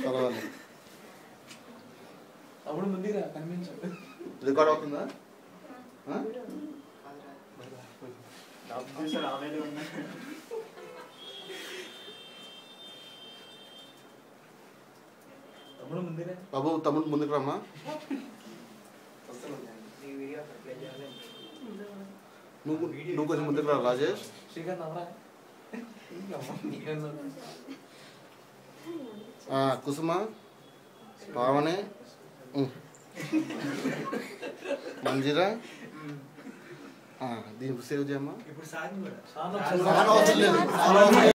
పర్వాలేదు తమ్ముడు ముందుగా కనిపించాడు రికార్డ్ అవుతుందా ఆ? తమ్ముడు ముందుగా బాబు తమ్ముడు ముందుకు రమ్మా నువ్వు నువ్వు కొంచెం ముందుకు రా రాజేష్ శ్రీకాంత్ అవరా ఆ, కుసుమ పావని ఉమ్. మంజిరా ఆ, దీనికి సేవ్ చేయమ్మా ఇప్పుడు సాగింగ్ కూడా చాలా చాలా అవసరం లేదు చాలా అవసరం లేదు.